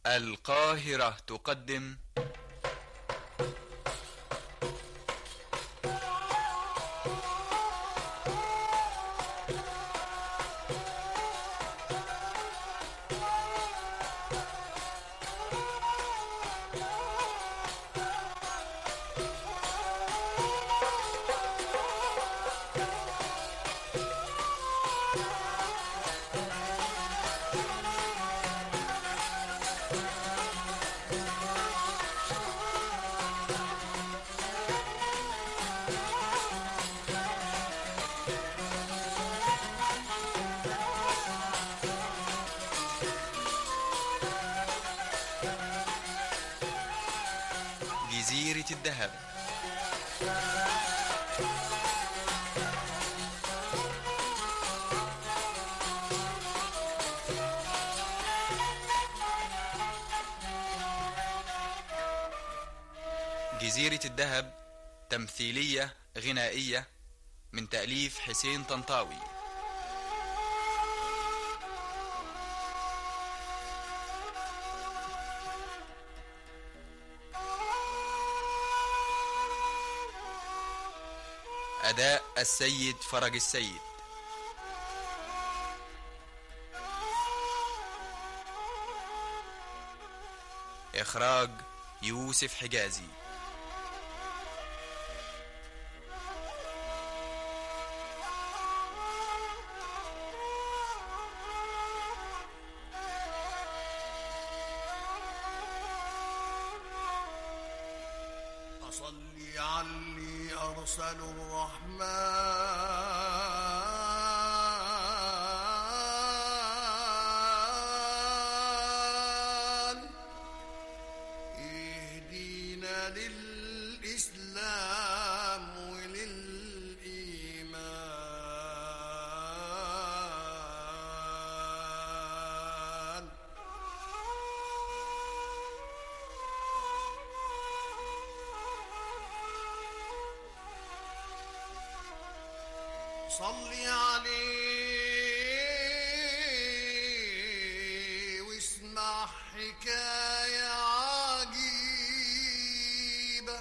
القاهرة تقدم جزيرة الذهب جزيرة الذهب تمثيلية غنائية من تأليف حسين طنطاوي أداء السيد فرج السيد إخراج يوسف حجازي أصلي علي أرسل الرحمن اهدينا للإسلام وللإيمان صلي عليه واسمع حكاية عجيبة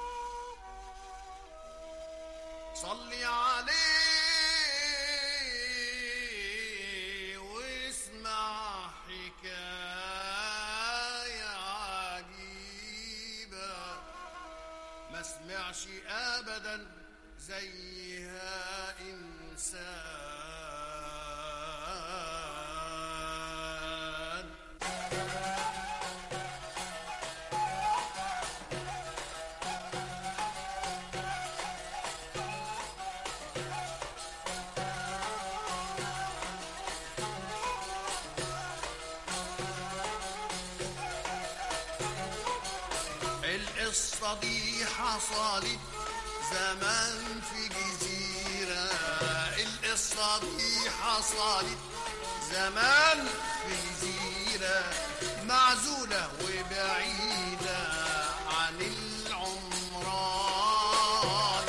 صلي عليه واسمع حكاية عجيبة ما سمعش ابدا زيها انسان القصة دي حصلت زمان في جزيرة القصة دي حصلت زمان في جزيرة معزولة وبعيدة عن العمران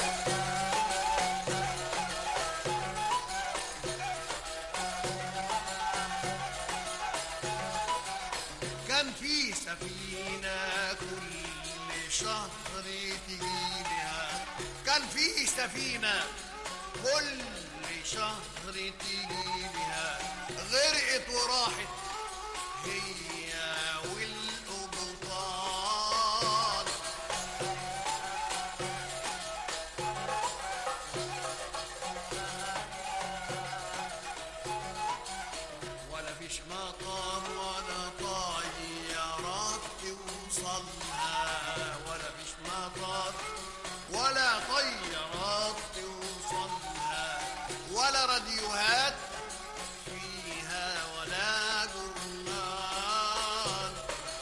كان في سفينة كل شهر تجيلها كان في سفينة كل شهر تجيلها غرقت وراحت هي والقبطان ولا فيش مطار ولا طيارات توصلها ولا فيش مطار ولا طيارات توصلها ولا راديوهات فيها ولا جرنان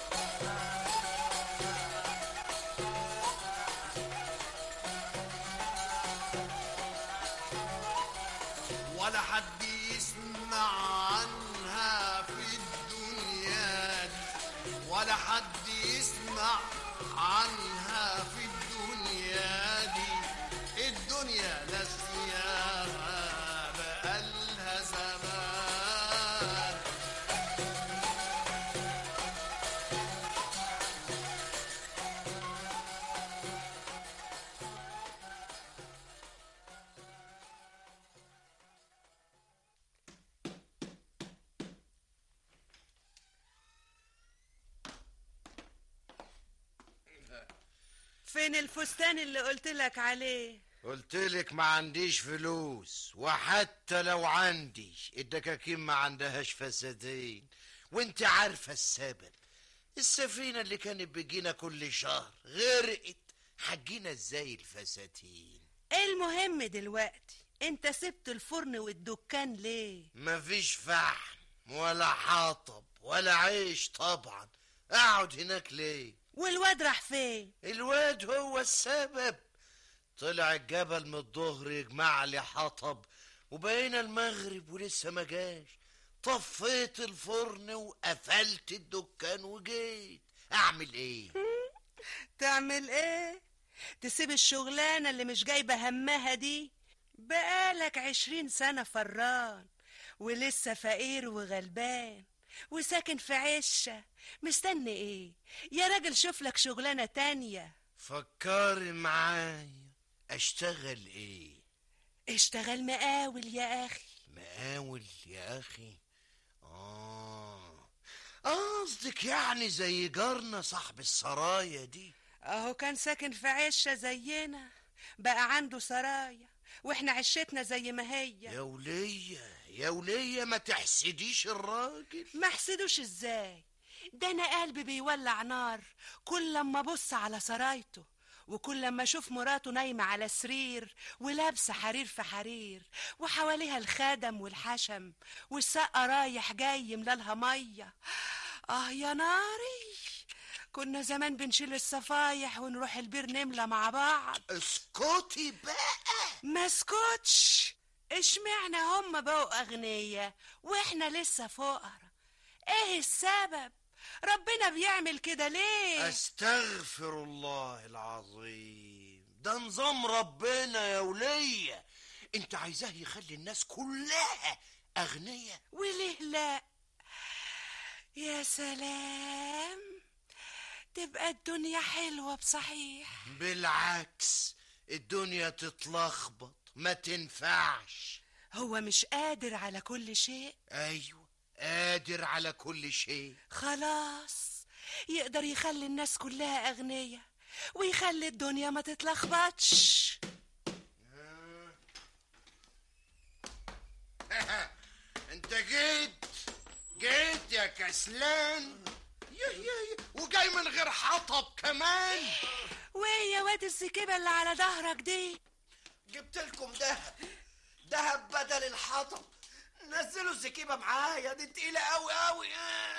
ولا حد يسمع عنها في الدنيا دي ولا حد يسمع عنها في الدنيا دي الدنيا نسيها بقالها زمان فين الفستان اللي قلت لك عليه قلتلك ما عنديش فلوس وحتى لو عندي الدكاكين ما عندهاش فساتين وانت عارفة السبب السفينة اللي كانت بتجينا كل شهر غرقت حجينا ازاي الفساتين المهم دلوقتي انت سبت الفرن والدكان ليه مفيش فحم ولا حطب ولا عيش طبعا اقعد هناك ليه والواد راح فين الواد هو السبب طلع الجبل من الظهر يجمع لي حطب وبقينا المغرب ولسه ما جاش طفيت الفرن وقفلت الدكان وجيت اعمل ايه تعمل ايه تسيب الشغلانة اللي مش جايبة همها دي بقالك عشرين سنة فران ولسه فقير وغلبان وساكن في عشة مستني ايه يا راجل شوف لك شغلانة تانية فكري معايا اشتغل ايه اشتغل مقاول يا اخي مقاول يا اخي اه قصدك يعني زي جارنا صاحب السرايا دي اهو كان ساكن في عشة زينا بقى عنده سرايا واحنا عشتنا زي ما هي يا ولية يا ولية ما تحسديش الراجل ما احسدوش ازاي ده انا قلبي بيولع نار كل لما ابص على سرايته وكل لما اشوف مراته نايمه على سرير ولابسه حرير في حرير وحواليها الخدم والحشم والسقا رايح جاي ملالها ميه اه يا ناري كنا زمان بنشيل الصفايح ونروح البير نملى مع بعض اسكتي بقى ما اسكتش اشمعنى هم بقوا اغنياء واحنا لسه فقراء ايه السبب ربنا بيعمل كده ليه استغفر الله العظيم ده نظام ربنا يا ولية انت عايزاه يخلي الناس كلها اغنياء وليه لا يا سلام تبقى الدنيا حلوة بصحيح بالعكس الدنيا تتلخبط ما تنفعش هو مش قادر على كل شيء ايوه قادر على كل شيء خلاص يقدر يخلي الناس كلها أغنياء ويخلي الدنيا ما تتلخبطش انت جيت جيت يا كسلان يا يا يا وجاي من غير حطب كمان وايه يا واد الزكيبة اللي على ظهرك دي جبت لكم دهب دهب بدل الحطب نزلوا الزكيبه معايا دي تقيله قوي قوي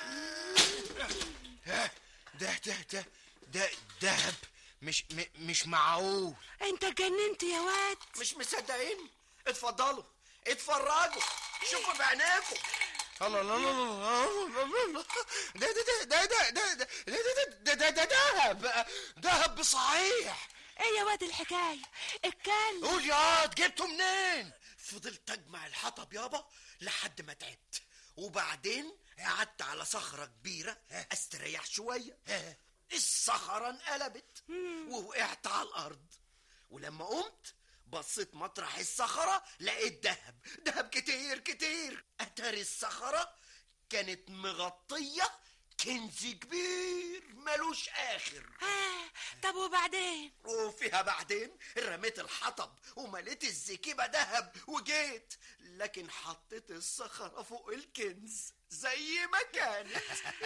ده ده ده ده ده دهب مش م مش معقول انت اتجننت يا واد مش مصدقين اتفضلوا اتفرجوا شوفوا بعينيكم الله الله الله الله الله الله ده ده ده ده ده ده ده ده ده ده دهب دهب بصحيح ايه يا واد الحكاية اتكلم قول يا واد جبته منين فضلت اجمع الحطب يابا لحد ما تعبت وبعدين قعدت على صخرة كبيرة استريح شوية الصخرة انقلبت ووقعت على الأرض ولما قمت بصيت مطرح الصخرة لقيت دهب دهب كتير كتير أتاري الصخرة كانت مغطية كنز كبير ملوش آخر آه طب وبعدين وفيها بعدين رميت الحطب ومليت الزكيبة دهب وجيت لكن حطيت الصخرة فوق الكنز زي ما كانت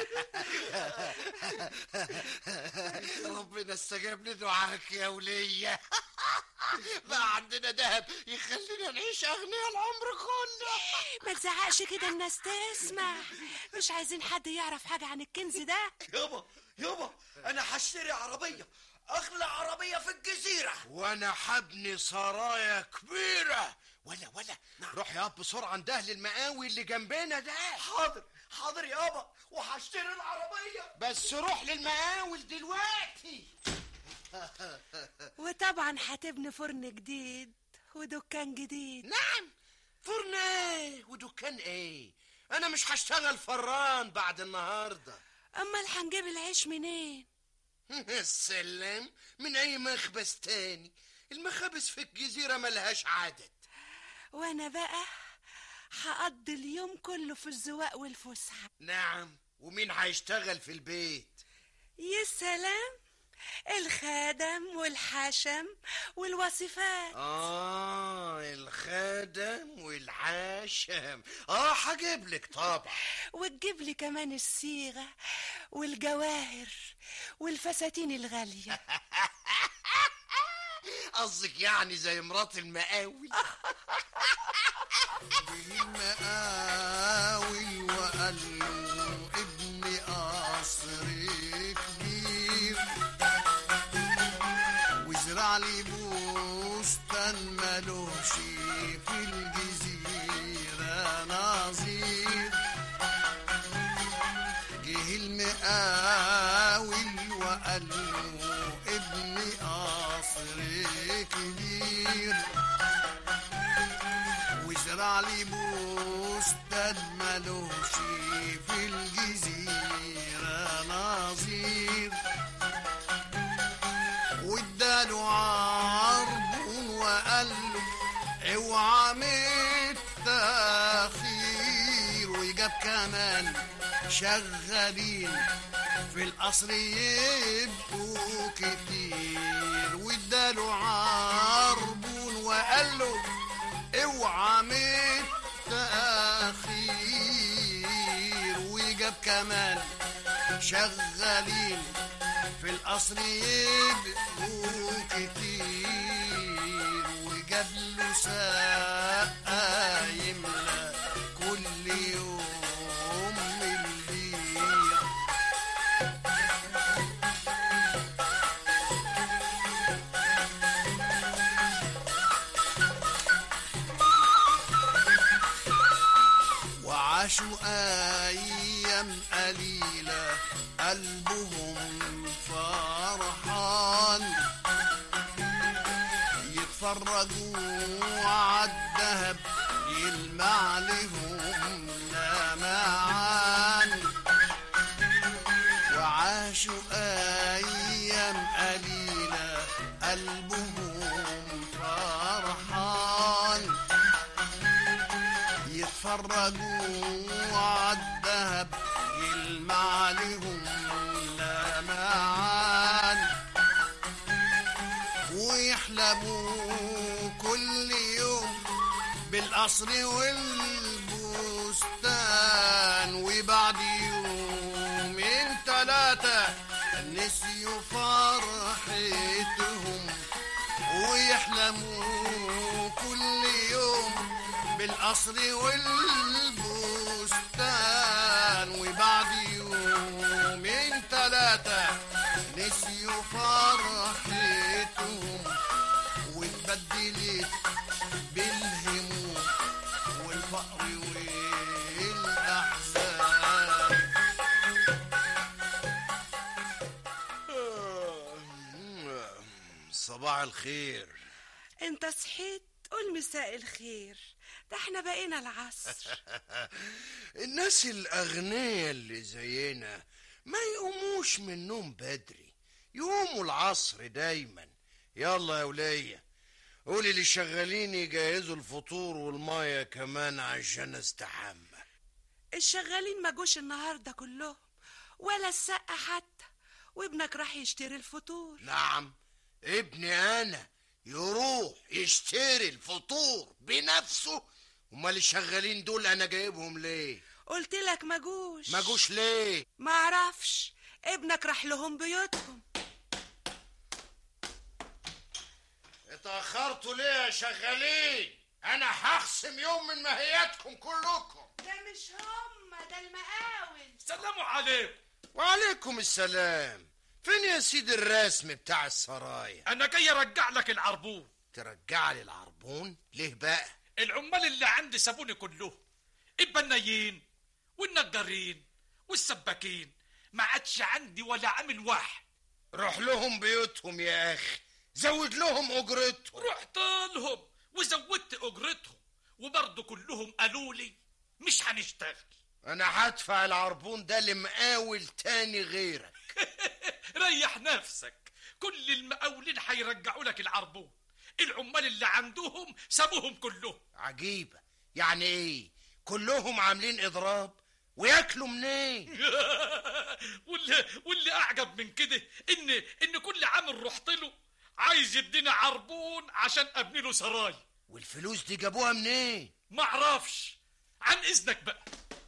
ربنا استجاب لدعاك يا ولية بقى عندنا دهب يخلينا نعيش أغنياء العمر كله ما تزعقش كده الناس تسمع مش عايزين حد يعرف حاجة عن الكنز ده يابا يابا أنا هشتري عربية أغلى عربية في الجزيرة وأنا حبني سرايا كبيرة ولا ولا روح يا بسرعة عند أهل المقاوي اللي جنبنا ده حاضر حاضر يابا وهشتري العربية بس روح للمقاول دلوقتي وطبعا هتبني فرن جديد ودكان جديد نعم فرن ايه ودكان ايه انا مش هشتغل فران بعد النهارده امال هنجيب العيش منين السلام من اي مخبز تاني المخابز في الجزيره ملهاش عدد وانا بقى هقضي اليوم كله في الزواق والفسحة نعم ومين هيشتغل في البيت يا سلام الخادم والحشم والوصفات اه الخادم والحاشم اه هجيب لك طبعا وتجيب لي كمان الصيغة والجواهر والفساتين الغالية قصدك يعني زي مرات المقاول المقاول وقال له ابني قصر كبير وازرع لي بستان ملوش في الجزيرة نظير جه المقاول وقال له ابني قصر كبير وازرع لي بستان ملوش في الجزيرة نظير واداله عرض وقال له اوعى من التأخير وجاب كمان شغالين في القصر يبقوا كتير واداله عربون وقال له اوعى من التأخير وجاب كمان شغالين في القصر يبقوا كتير وجاب له ساقة يملى كل يوم البير وعاشوا أيام قليلة قلبهم فرحان يتفرجوا عالدهب يلمع لهم لمعان وعاشوا أيام قليلة قلبهم فرحان يتفرجوا عالدهب يلمع لهم لمعان ويحلموا كل يوم بالقصر والبستان وبعد يومين ثلاثة نسيوا فرحتهم ويحلموا كل يوم بالقصر والبستان وبعد يومين ثلاثة نسيوا فرحتهم واتبدلت بالهموم والفقر والأحزان صباح الخير انت صحيت قول مساء الخير ده احنا بقينا العصر الناس الأغنياء اللي زينا ما يقوموش من النوم بدري يقوموا العصر دايما يلا يا ولية قولي للشغالين يجهزوا الفطور والمية كمان عشان استحمى الشغالين ما جوش النهارده كلهم ولا السقة حتى وابنك راح يشتري الفطور نعم ابني أنا يروح يشتري الفطور بنفسه امال الشغالين دول انا جايبهم ليه قلت لك ما جوش ما جوش ليه ما اعرفش ابنك راح لهم بيوتهم اتأخرتوا ليه يا شغالين انا هخصم يوم من مهياتكم كلكم ده مش هم ده المقاول سلموا عليكم وعليكم السلام فين يا سيدي الرسم بتاع السرايا انا جاي ارجع لك العربون ترجع لي العربون ليه بقى العمال اللي عندي سابوني كلهم البنايين والنجارين والسباكين ما عادش عندي ولا عامل واحد روح لهم بيوتهم يا اخي زود لهم اجرتهم رحت لهم وزودت اجرتهم وبرضه كلهم قالوا لي مش هنشتغل انا هدفع العربون ده لمقاول تاني غيرك ريح نفسك كل المقاولين هيرجعوا لك العربون العمال اللي عندهم سابوهم كلهم عجيبة يعني ايه كلهم عاملين اضراب وياكلوا منين واللي, واللي اعجب من كده ان ان كل عامل رحت له عايز يديني عربون عشان ابني له سراي والفلوس دي جابوها منين ما اعرفش عن اذنك بقى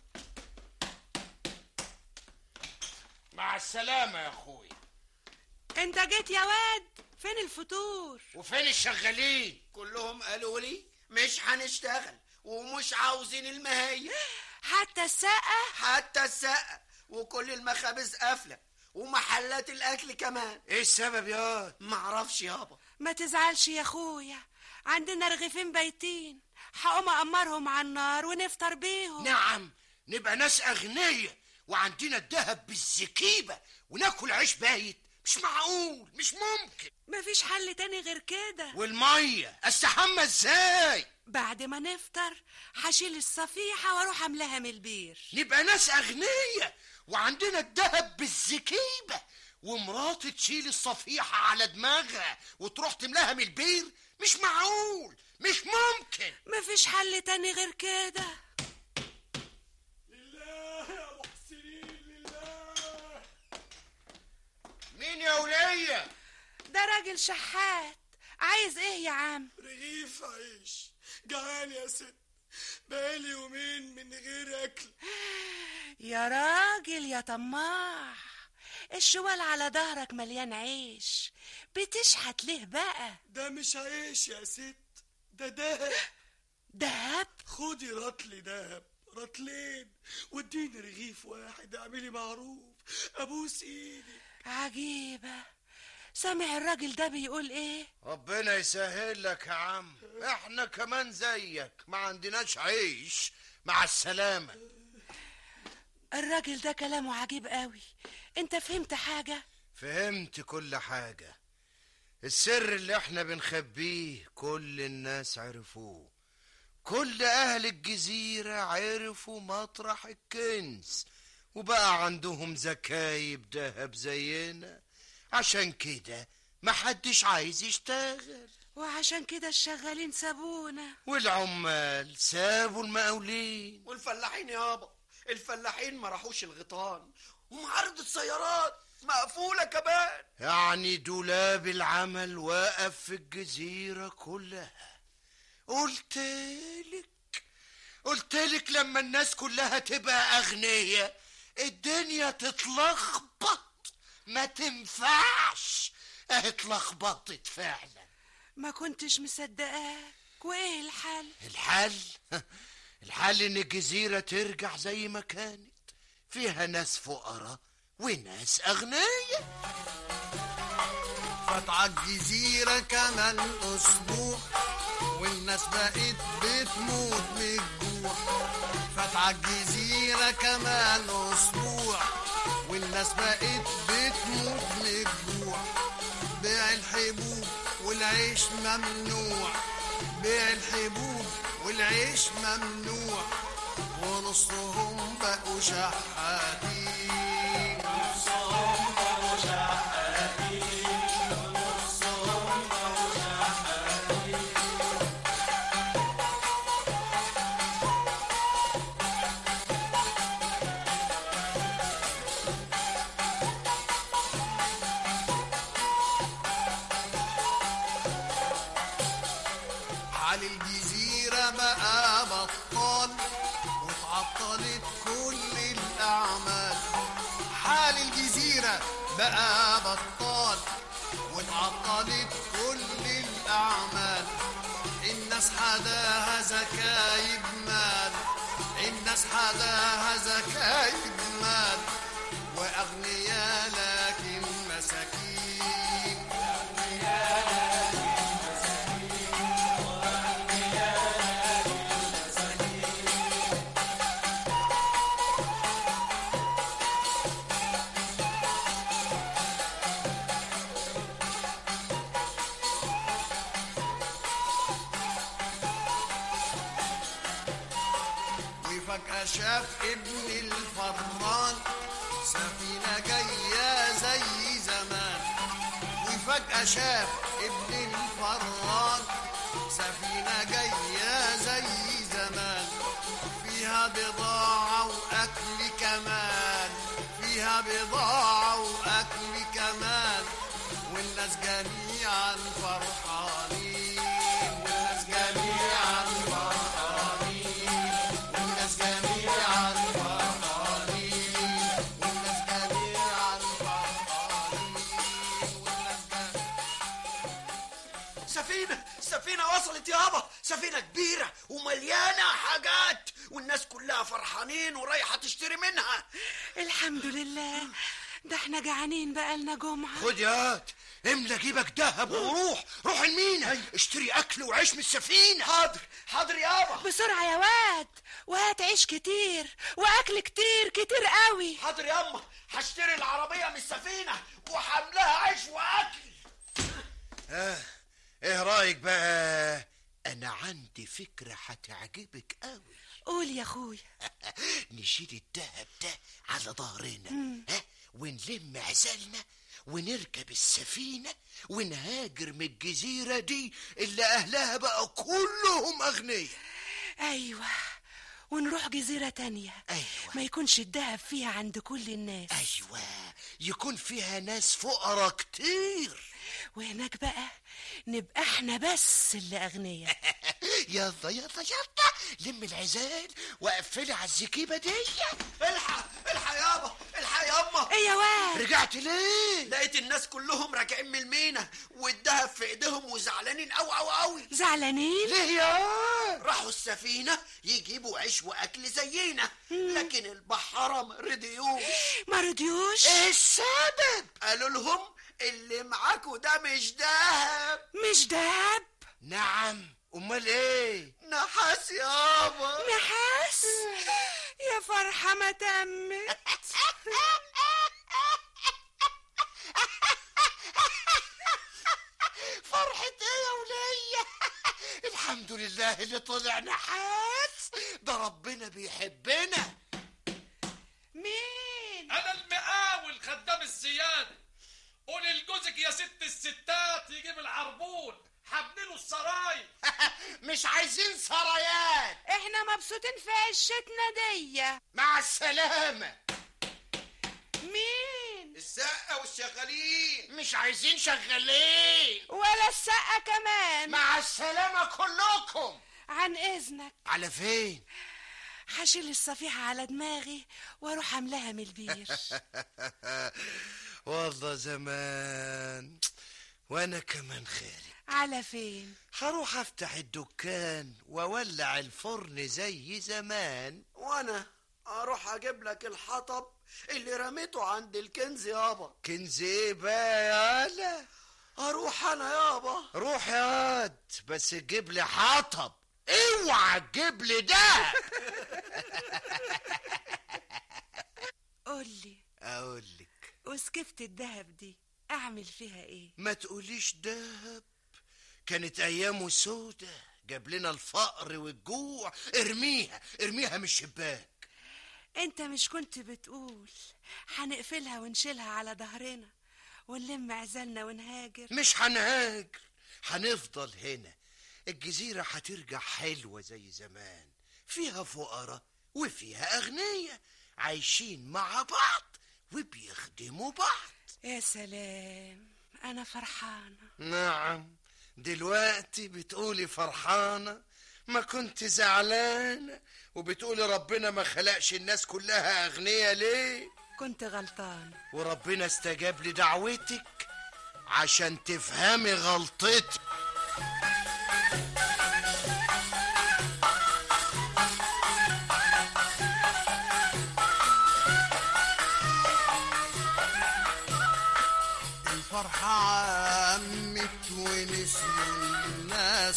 مع السلامة يا أخوي انت جيت يا واد فين الفطور وفين الشغالين كلهم قالوا لي مش هنشتغل ومش عاوزين المهية حتى السقة حتى السقة وكل المخابز قافلة ومحلات الأكل كمان ايه السبب يا معرفش يابا ما تزعلش يا اخويا عندنا رغيفين بايتين هقوم امرهم على النار ونفطر بيهم نعم نبقى ناس أغنية وعندنا الذهب بالزكيبة وناكل عيش بايت مش معقول مش ممكن مفيش حل تاني غير كده والمية استحمى ازاي بعد ما نفطر هشيل الصفيحة واروح املاها من البير نبقى ناس أغنية وعندنا الذهب بالزكيبة ومراتي تشيل الصفيحة على دماغها وتروح تملاها من البير مش معقول مش ممكن مفيش حل تاني غير كده لله يا محسنين لله مين يا ولية ده راجل شحات عايز ايه يا عم رغيف عيش جعان يا ست بقالي يومين من غير اكل يا راجل يا طماع الشوال على ظهرك مليان عيش بتشحت ليه بقى ده مش عيش يا ست ده دهب دهب خدي رطل دهب رطلين واديني رغيف واحد اعملي معروف ابوس ايدي عجيبة سامع الراجل ده بيقول ايه ربنا يسهل لك يا عم احنا كمان زيك ما عندناش عيش مع السلامة الراجل ده كلامه عجيب قوي انت فهمت حاجة فهمت كل حاجة السر اللي احنا بنخبيه كل الناس عرفوه كل اهل الجزيرة عرفوا مطرح الكنز وبقى عندهم زكايب دهب زينا عشان كده محدش عايز يشتغل وعشان كده الشغالين سابونا والعمال سابوا المقاولين والفلاحين يابا الفلاحين ما راحوش الغيطان ومعارض السيارات مقفولة كمان يعني دولاب العمل واقف في الجزيرة كلها قلتلك قلتلك لما الناس كلها تبقى أغنية الدنيا تتلخبط ما تنفعش اه اتلخبطت فعلا ما كنتش مصدقاك وايه الحل الحل الحل ان الجزيرة ترجع زي ما كانت فيها ناس فقراء وناس أغنياء فات عالجزيرة كمان أسبوع والناس بقت بتموت من الجوع فات عالجزيرة كمان أسبوع والناس بقت بتموت من الجوع بيع الحبوب والعيش ممنوع بيع الحبوب والعيش ممنوع ونصهم بقوا شحاتين نصهم بقوا شحاتين نصهم بقوا شحاتين حال الجزيرة بقى بطال واتعطلت كل الأعمال حال الجزيرة بقى بطال واتعطلت كل الأعمال الناس حداها زكايب مال الناس حداها زكايب مال وأغنياء لكن مساكين وفجأة شاف ابن الفران سفينة جاية زي زمان وفجأة شاف ابن الفران سفينة جاية زي زمان فيها بضاعة وأكل كمان فيها فيها بضاعة وأكل كمان والناس جميعا فرحانين والناس جميعا فرحانين والناس جميعا فرحانين والناس جميعا فرحانين والناس جميعا سفينة سفينة وصلت يابا سفينة كبيرة ومليانة حاجات والناس كلها فرحانين ورايحة تشتري منها الحمد لله ده احنا جعانين بقالنا جمعة خد ياد املى جيبك دهب وروح روح المينا اشتري اكل وعيش من السفينه حاضر حاضر يابا بسرعة يا واد وهات عيش كتير وأكل كتير كتير قوي حاضر ياما هشتري العربية من السفينة وحملها عيش وأكل ايه رايك بقى انا عندي فكره هتعجبك قوي قول يا أخويا نشيل الدهب ده على ظهرنا ها ونلم عزلنا ونركب السفينة ونهاجر من الجزيرة دي اللي أهلها بقى كلهم أغنياء أيوة ونروح جزيرة تانية أيوة. ما يكونش الدهب فيها عند كل الناس أيوة يكون فيها ناس فقراء كتير وهناك بقى نبقى احنا بس اللي أغنياء يلا يلا يلا لم العزال وقفلي على الزكيبة دي الحق الحق يابا الحق ياما ايه يا واد رجعت ليه لقيت الناس كلهم راجعين من المينا والدهب في ايديهم وزعلانين قوي قوي قوي زعلانين ليه يا راحوا السفينة يجيبوا عيش وأكل زينا لكن البحارة ما رضيوش ما رضيوش ايه السبب قالوا لهم اللي معاكوا ده مش دهب مش دهب نعم امال ايه نحاس يابا نحاس يا فرحة ما تمت فرحة ايه يا ولية الحمد لله اللي طلع نحاس ده ربنا بيحبنا مين انا المقاول خدام الزيادة قول لجوزك يا ست الستات يجيب العربون حبنله السراي مش عايزين سرايات احنا مبسوطين في عشتنا دي مع السلامة مين السقة والشغالين مش عايزين شغالين ولا السقة كمان مع السلامة كلكم عن اذنك على فين هشيل الصفيحة على دماغي واروح املاها من البير والله زمان وانا كمان خارج على فين هروح افتح الدكان واولع الفرن زي زمان وانا اروح اجيب لك الحطب اللي رميته عند الكنز يابا كنز ايه بقى يالا اروح انا يابا روح يا واد بس تجيب لي حطب اوعى تجيب لي ده قولي اقول لك وسكفت الدهب دي اعمل فيها ايه ما تقوليش دهب كانت ايامه سودة جاب لنا الفقر والجوع ارميها ارميها من الشباك انت مش كنت بتقول هنقفلها ونشيلها على ظهرنا ونلم عزلنا ونهاجر مش هنهاجر هنفضل هنا الجزيرة هترجع حلوة زي زمان فيها فقراء وفيها أغنياء عايشين مع بعض وبيخدموا بعض يا سلام انا فرحانة نعم دلوقتي بتقولي فرحانة ما كنت زعلانة وبتقولي ربنا ما خلقش الناس كلها أغنياء ليه كنت غلطانة وربنا استجاب لدعوتك عشان تفهمي غلطتك الفرحة عمت ونسيوا الناس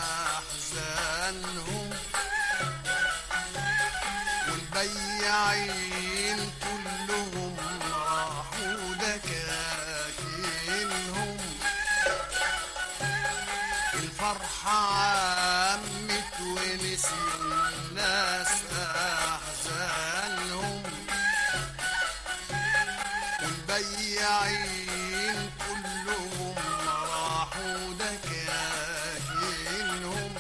أحزانهم والبياعين كلهم راحوا دكاكينهم الفرحة عمت ونسيوا الناس أحزانهم والبياعين كلهم راحوا دكاكينهم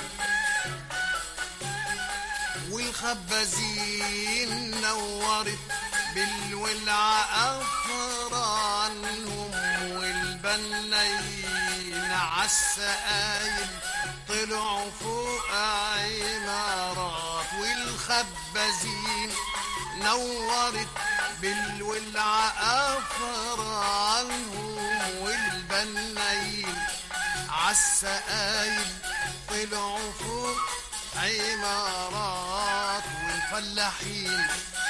والخبازين نورت بالوين بالولع أفرانهم والبنين عالسقايل طلعوا فوق عمارات والخبازين نورت بالولع أفرانهم والبنين عالسقايل طلعوا فوق عمارات والفلاحين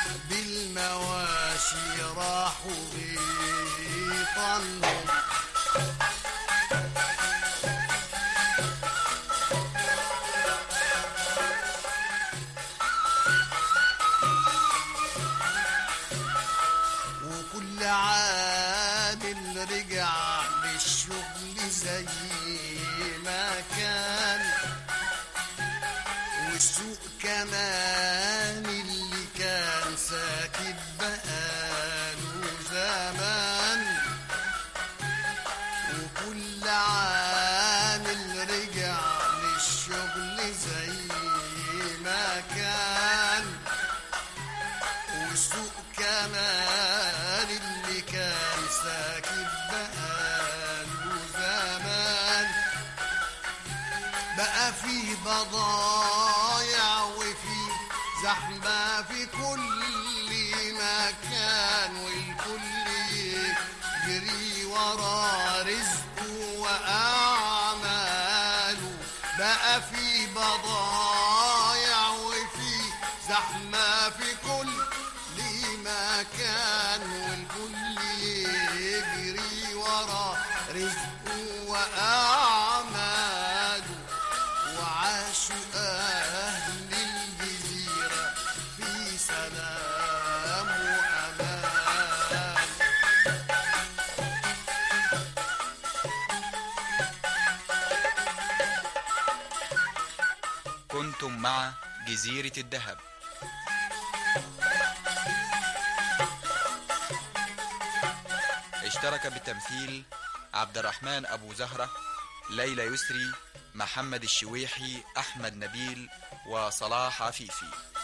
بالمواشي راحوا غيطانهم وكل عامل رجع للشغل زي ما كان والسوق كمان اللي كان ساكت بقاله زمان وكل عامل رجع للشغل زي ما كان والسوق كمان اللي كان ساكت بقاله زمان بقى في بضايع وفي زحمة في كل مكان والكل يجري ورا رزقه وأعماله بقى في بضايع وفي زحمة في كل مكان والكل يجري ورا رزقه وأعماله وعاشوا أهل الجزيرة في سلام وأمان كنتم مع جزيرة الذهب اشترك بالتمثيل عبد الرحمن أبو زهرة ليلى يسري محمد الشويحي أحمد نبيل وصلاح عفيفي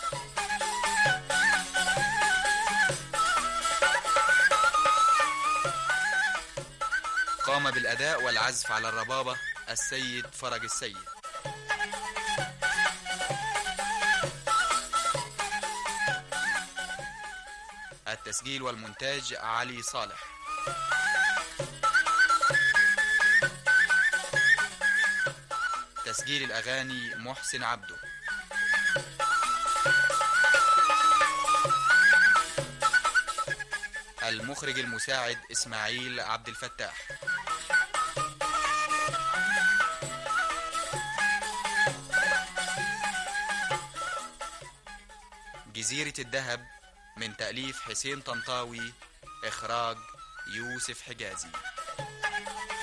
قام بالأداء والعزف على الربابة السيد فرج السيد التسجيل والمونتاج علي صالح تسجيل الأغاني محسن عبده المخرج المساعد إسماعيل عبد الفتاح جزيرة الذهب من تأليف حسين طنطاوي إخراج يوسف حجازي